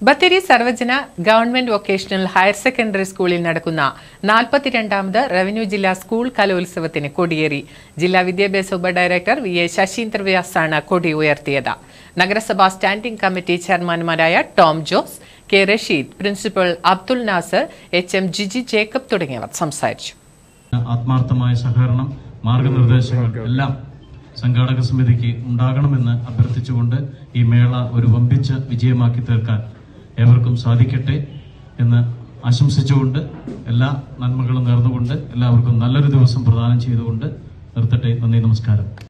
Bathery Sarvajana government vocational higher secondary സ്കൂളിൽ നടക്കുന്ന നാൽപ്പത്തിരണ്ടാമത് revenue ജില്ലാ സ്കൂൾ കലോത്സവത്തിന് കൊടിയേറി ജില്ലാ വിദ്യാഭ്യാസ ഉപഡയറക്ടർ വി എ ശശീന്ദ്ര വ്യാസാണ് കൊടി ഉയർത്തിയത് നഗരസഭാ സ്റ്റാൻഡിംഗ് കമ്മിറ്റി ചെയർമാൻമാരായ Tom Jose K Rasheed principal Abdul Nasar H M Jiji Jacob തുടങ്ങിയവർ സംസാരിച്ചു ആത്മാർത്ഥമായ സഹകരണം മാർഗനിർദ്ദേശങ്ങൾ എല്ലാം സംഘാടക സമിതിക്ക് ഉണ്ടാകണമെന്ന് അഭ്യർത്ഥിച്ചുകൊണ്ട് ഈ മേള ഒരു വമ്പിച്ച വിജയമാക്കി തീർക്കാൻ ഏവർക്കും സാധിക്കട്ടെ എന്ന് ആശംസിച്ചുകൊണ്ട് എല്ലാ നന്മകളും നേർന്നുകൊണ്ട് എല്ലാവർക്കും നല്ലൊരു ദിവസം പ്രദാനം ചെയ്തുകൊണ്ട് നിർത്തട്ടെ നന്ദി നമസ്കാരം